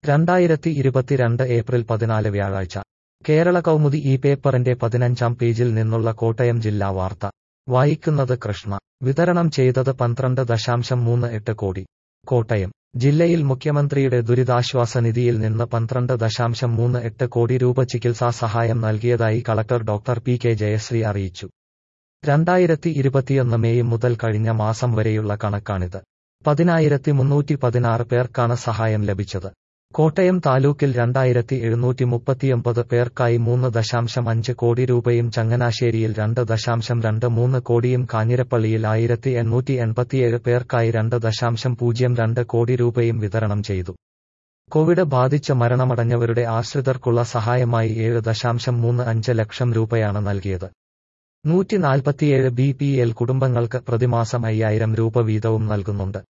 രണ്ടായിരത്തി ഇരുപത്തിരണ്ട് ഏപ്രിൽ പതിനാല് വ്യാഴാഴ്ച കേരള കൗമുദി ഈ പേപ്പറിന്റെ പതിനഞ്ചാം പേജിൽ നിന്നുള്ള കോട്ടയം ജില്ലാ വാർത്ത വായിക്കുന്നത് കൃഷ്ണ വിതരണം ചെയ്തത് പന്ത്രണ്ട് ദശാംശം മൂന്ന് എട്ട് കോടി കോട്ടയം ജില്ലയിൽ മുഖ്യമന്ത്രിയുടെ ദുരിതാശ്വാസ നിധിയിൽ നിന്ന് പന്ത്രണ്ട് ദശാംശം മൂന്ന് എട്ട് കോടി രൂപ ചികിത്സാ സഹായം നൽകിയതായി collector doctor P K Jayasree അറിയിച്ചു രണ്ടായിരത്തി ഇരുപത്തിയൊന്ന് മെയ് മുതൽ കഴിഞ്ഞ മാസം വരെയുള്ള കണക്കാണിത് പതിനായിരത്തി മുന്നൂറ്റി പതിനാറ് പേർക്കാണ് സഹായം ലഭിച്ചത് കോട്ടയം താലൂക്കിൽ രണ്ടായിരത്തി എഴുന്നൂറ്റി മുപ്പത്തിയൊമ്പത് പേർക്കായി മൂന്ന് ദശാംശം അഞ്ച് കോടി രൂപയും ചങ്ങനാശ്ശേരിയിൽ രണ്ട് ദശാംശം രണ്ട് മൂന്ന് കോടിയും കാഞ്ഞിരപ്പള്ളിയിൽ ആയിരത്തി എണ്ണൂറ്റി എൺപത്തിയേഴ് പേർക്കായി രണ്ട് ദശാംശം പൂജ്യം രണ്ട് കോടി രൂപയും വിതരണം ചെയ്തു കോവിഡ് ബാധിച്ച് മരണമടഞ്ഞവരുടെ ആശ്രിതർക്കുള്ള സഹായമായി ഏഴ് ദശാംശം മൂന്ന് അഞ്ച് ലക്ഷം രൂപയാണ് നൽകിയത് നൂറ്റി നാൽപ്പത്തിയേഴ് ബി പി എൽ കുടുംബങ്ങൾക്ക് പ്രതിമാസം അയ്യായിരം രൂപ വീതവും നൽകുന്നുണ്ട്